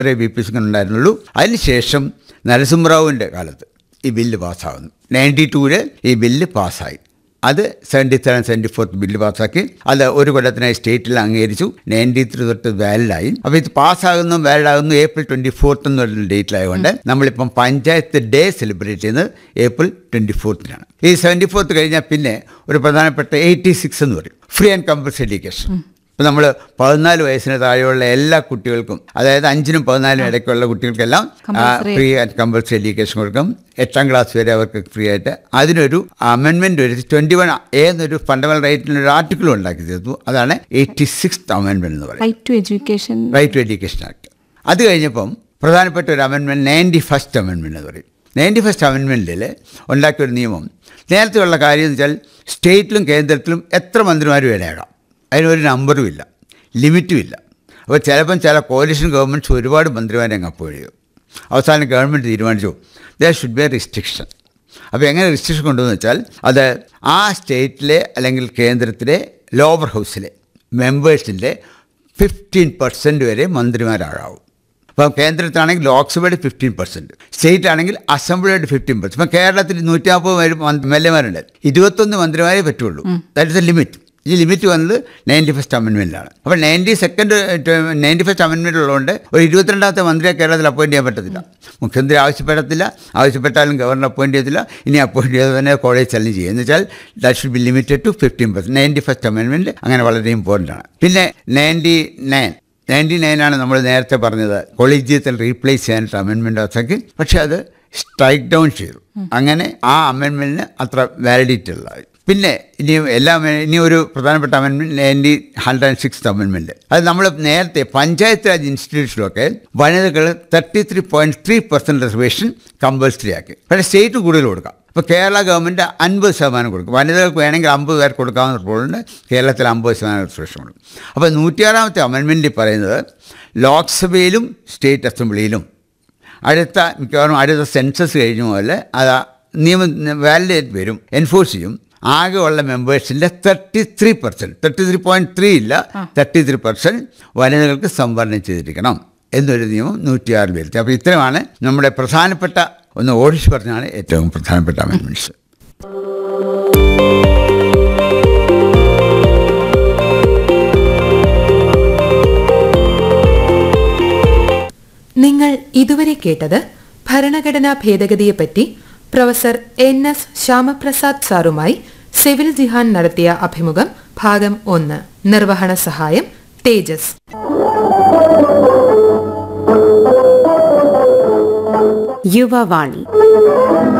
വരെ B P Singh ഉണ്ടായിരുന്നുള്ളൂ അതിനുശേഷം നരസിംഹറാവുവിൻ്റെ കാലത്ത് ഈ ബില്ല് പാസ്സാകുന്നു നയൻറ്റി ടൂവിൽ ഈ ബില്ല് പാസ്സായി അത് seventy seven seventy fourth bill പാസ്സാക്കി അത് ഒരു കൊല്ലത്തിനായി സ്റ്റേറ്റിൽ അംഗീകരിച്ചു നയൻറ്റി ത്രീ തൊട്ട് വാലിഡായി അപ്പോൾ ഇത് പാസ്സാകുന്നു വാലിഡാകുന്നു ഏപ്രിൽ ട്വൻറ്റി ഫോർത്ത് എന്ന് പറയുന്ന ഡേറ്റിലായതുകൊണ്ട് നമ്മളിപ്പം പഞ്ചായത്ത് ഡേ സെലിബ്രേറ്റ് ചെയ്യുന്നത് ഏപ്രിൽ ട്വൻറ്റി ഫോർത്തിനാണ് ഈ സെവൻറ്റി ഫോർത്ത് കഴിഞ്ഞാൽ പിന്നെ ഒരു പ്രധാനപ്പെട്ട എയ്റ്റി സിക്സ് എന്ന് പറയും ഫ്രീ ആൻഡ് കമ്പൽസറി എഡ്യൂക്കേഷൻ ഇപ്പം നമ്മൾ പതിനാല് വയസ്സിന് താഴെയുള്ള എല്ലാ കുട്ടികൾക്കും അതായത് അഞ്ചിനും പതിനാലിനും ഇടയ്ക്കുള്ള കുട്ടികൾക്കെല്ലാം Compulsory. Free and compulsory education കൊടുക്കും എട്ടാം ക്ലാസ് വരെ അവർക്ക് ഫ്രീ ആയിട്ട് അതിനൊരു അമെൻമെൻറ്റ് ഒരു ട്വൻറ്റി വൺ എന്നൊരു ഫണ്ടമെന്റൽ റൈറ്റിന് ഒരു ആർട്ടിക്കിൾ ഉണ്ടാക്കി തീർത്തു അതാണ് എയ്റ്റി സിക്സ് അമെൻമെൻറ്റ് എന്ന് പറയുന്നത് right to education right to education act അത് കഴിഞ്ഞപ്പം പ്രധാനപ്പെട്ട ഒരു അമെൻമെൻറ്റ് നയൻറ്റി ഫസ്റ്റ് അമെൻമെൻറ്റ് എന്ന് പറയും നയൻറ്റി ഫസ്റ്റ് അമെൻമെൻറ്റിൽ ഉണ്ടാക്കിയ ഒരു നിയമം നേരത്തെയുള്ള കാര്യം എന്ന് വെച്ചാൽ സ്റ്റേറ്റിലും കേന്ദ്രത്തിലും എത്ര മന്ത്രിമാർ വേണേക്കാം അതിനൊരു നമ്പറും ഇല്ല ലിമിറ്റും ഇല്ല അപ്പോൾ ചിലപ്പം ചില കോalition ഗവൺമെൻറ്റ്സ് ഒരുപാട് മന്ത്രിമാരെ അങ്ങ് അപ്പോഴ് ചെയ്യും അവസാനം ഗവൺമെൻറ് തീരുമാനിച്ചു there should be a restriction അപ്പോൾ എങ്ങനെ റിസ്ട്രിക്ഷൻ കൊണ്ടുവന്ന് വെച്ചാൽ അത് ആ സ്റ്റേറ്റിലെ അല്ലെങ്കിൽ കേന്ദ്രത്തിലെ ലോവർ ഹൗസിലെ മെമ്പേഴ്സിൻ്റെ ഫിഫ്റ്റീൻ പെർസെൻറ്റ് വരെ മന്ത്രിമാരാകാവും അപ്പോൾ കേന്ദ്രത്തിലാണെങ്കിൽ ലോക്സഭയുടെ ഫിഫ്റ്റീൻ പെർസെൻറ്റ് സ്റ്റേറ്റ് ആണെങ്കിൽ അസംബ്ലിയുടെ ഫിഫ്റ്റീൻ പെർസെൻറ്റ് ഇപ്പം കേരളത്തിൽ നൂറ്റി നാൽപ്പത് പേര് എം എൽ എമാരുണ്ട് ഇരുപത്തൊന്ന് മന്ത്രിമാരേ പറ്റുള്ളൂ ദാറ്റ് ഇസ് എ ലിമിറ്റ് ഈ ലിമിറ്റ് വന്നത് നയൻറ്റി ഫസ്റ്റ് അമെൻമെൻറ്റിലാണ് അപ്പോൾ ninety second ninety first amendment ഉള്ളതുകൊണ്ട് ഒരു ഇരുപത്തിരണ്ടാമത്തെ മന്ത്രിയെ കേരളത്തിൽ അപ്പോയിൻറ്റ് ചെയ്യാൻ പറ്റത്തില്ല മുഖ്യമന്ത്രി ആവശ്യപ്പെടത്തില്ല ആവശ്യപ്പെട്ടാലും ഗവർണർ അപ്പോയിൻറ്റ് ചെയ്യത്തില്ല ഇനി അപ്പോയിൻറ്റ് ചെയ്ത് തന്നെ കോളേജ് ചലഞ്ച് ചെയ്യും എന്ന് വെച്ചാൽ that should be limited to fifteen percent ninety first amendment അങ്ങനെ വളരെ ഇമ്പോർട്ടൻ്റ് ആണ് പിന്നെ നയൻറ്റി നയൻ നയൻറ്റി നയനാണ് നമ്മൾ നേരത്തെ പറഞ്ഞത് കൊളീജിയത്തിൽ റീപ്ലേസ് ചെയ്യാനായിട്ട് അമെൻമെൻറ്റ് ആക്കി പക്ഷേ അത് സ്ട്രൈക്ക് ഡൗൺ ചെയ്തു അങ്ങനെ ആ അമെൻമെൻറ്റിന് അത്ര വാലിഡിറ്റി ഉള്ളതായി പിന്നെ ഇനി എല്ലാ ഇനി ഒരു പ്രധാനപ്പെട്ട amendment ninety hundred and six amendment അത് നമ്മൾ നേരത്തെ പഞ്ചായത്ത് രാജ് ഇൻസ്റ്റിറ്റ്യൂഷനിലൊക്കെ വനിതകൾ thirty three point three percent reservation compulsory ആക്കി പക്ഷേ സ്റ്റേറ്റ് കൂടുതൽ കൊടുക്കാം ഇപ്പോൾ കേരള ഗവൺമെൻറ് അൻപത് ശതമാനം കൊടുക്കും വനിതകൾക്ക് വേണമെങ്കിൽ അമ്പത് പേർ കൊടുക്കാവുന്ന റിപ്പോർട്ടുണ്ട് കേരളത്തിൽ അമ്പത് ശതമാനം റിസർവേഷൻ കൊടുക്കും അപ്പോൾ നൂറ്റിയാറാമത്തെ അമെൻമെൻറ്റിൽ പറയുന്നത് ലോക്സഭയിലും സ്റ്റേറ്റ് അസംബ്ലിയിലും അടുത്ത മിക്കവാറും അടുത്ത സെൻസസ് കഴിഞ്ഞ പോലെ അത് നിയമം വാലിഡേറ്റ് വരും എൻഫോഴ്സ് ചെയ്യും ആകെ ഉള്ള മെമ്പേഴ്സിൻ്റെ thirty three percent thirty three point three ഇല്ല തേർട്ടി ത്രീ പെർസെൻറ്റ് വനിതകൾക്ക് സംവരണം ചെയ്തിരിക്കണം എന്നൊരു നിയമം നൂറ്റിയാറിൽ വരുത്തി അപ്പോൾ ഇത്രയുമാണ് നമ്മുടെ പ്രധാനപ്പെട്ട ഒന്ന് ഓടിച്ച് പറഞ്ഞാണ് ഏറ്റവും പ്രധാനപ്പെട്ട അമെൻമെൻറ്റ്സ് നിങ്ങൾ ഇതുവരെ കേട്ടത് ഭരണഘടനാ ഭേദഗതിയെപ്പറ്റി പ്രൊഫസർ എൻ എസ് ശ്യാമപ്രസാദ് സാറുമായി സിവിൽ ജിഹാൻ നടത്തിയ അഭിമുഖം ഭാഗം ഒന്ന് നിർവഹണ സഹായം തേജസ് യുവവാണി